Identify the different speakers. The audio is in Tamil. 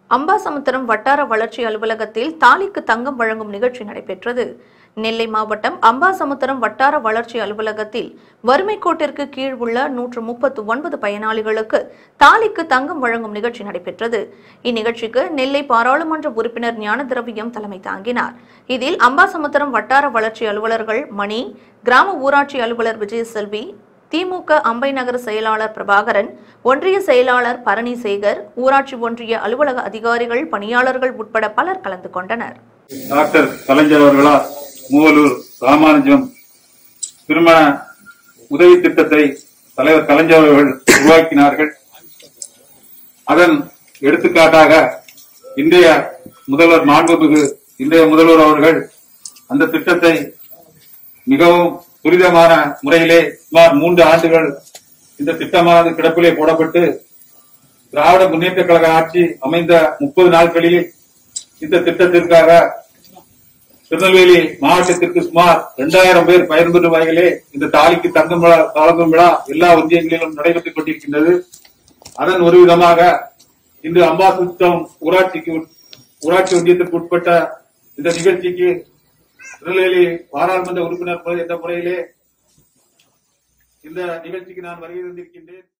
Speaker 1: அம்பாசமுத்திரம் வட்டார வளர்ச்சி அலுவலகத்தில் தாலிக்கு தங்கம் வழங்கும் நிகழ்ச்சி நடைபெற்றது நெல்லை மாவட்டம் அம்பாசமுத்திரம் வட்டார வளர்ச்சி அலுவலகத்தில் வறுமை கோட்டிற்கு கீழ் உள்ள நூற்று முப்பத்து ஒன்பது பயனாளிகளுக்கு தாலிக்கு தங்கம் வழங்கும் நிகழ்ச்சி நடைபெற்றது இந்நிகழ்ச்சிக்கு நெல்லை பாராளுமன்ற உறுப்பினர் ஞான திரவியம் தலைமை தாங்கினார் இதில் அம்பாசமுத்திரம் வட்டார வளர்ச்சி அலுவலர்கள் மணி கிராம ஊராட்சி அலுவலர் விஜயசெல்வி திமுக அம்பை நகர செயலாளர் பிரபாகரன் ஒன்றிய செயலாளர் பரணிசேகர் ஊராட்சி ஒன்றிய அலுவலக அதிகாரிகள் பணியாளர்கள் உட்பட பலர் கலந்து கொண்டனர்
Speaker 2: டாக்டர் கலைஞர் அவர்களால் மூவலூர் ராமானுஜம் திருமண உதவி திட்டத்தை தலைவர் கலைஞர் அவர்கள் உருவாக்கினார்கள் அதன் எடுத்துக்காட்டாக இன்றைய முதல்வர் மாண்புமிகு இன்றைய முதல்வர் அவர்கள் அந்த திட்டத்தை மிகவும் துரிதமான முறையிலே சுமார் மூன்று ஆண்டுகள் இந்த திட்டமானது கிடப்பிலே போடப்பட்டு திராவிட முன்னேற்ற கழக ஆட்சி அமைந்த முப்பது நாட்களில் இந்த திட்டத்திற்காக திருநெல்வேலி மாவட்டத்திற்கு சுமார் இரண்டாயிரம் பேர் பயன்பெறும் வகையிலே இந்த தாலிக்கு தங்கம் விழா வழங்கும் விழா எல்லா ஒன்றியங்களிலும் நடைபெற்றுக் கொண்டிருக்கின்றது அதன் ஒரு விதமாக இன்று அம்பாசுத்தம் ஊராட்சிக்கு உட்- ஊராட்சி ஒன்றியத்திற்கு உட்பட்ட இந்த நிகழ்ச்சிக்கு திருநெல்வேலி பாராளுமன்ற உறுப்பினர் முறை என்ற முறையிலே இந்த நிகழ்ச்சிக்கு நான் வருகை தந்திருக்கின்றேன்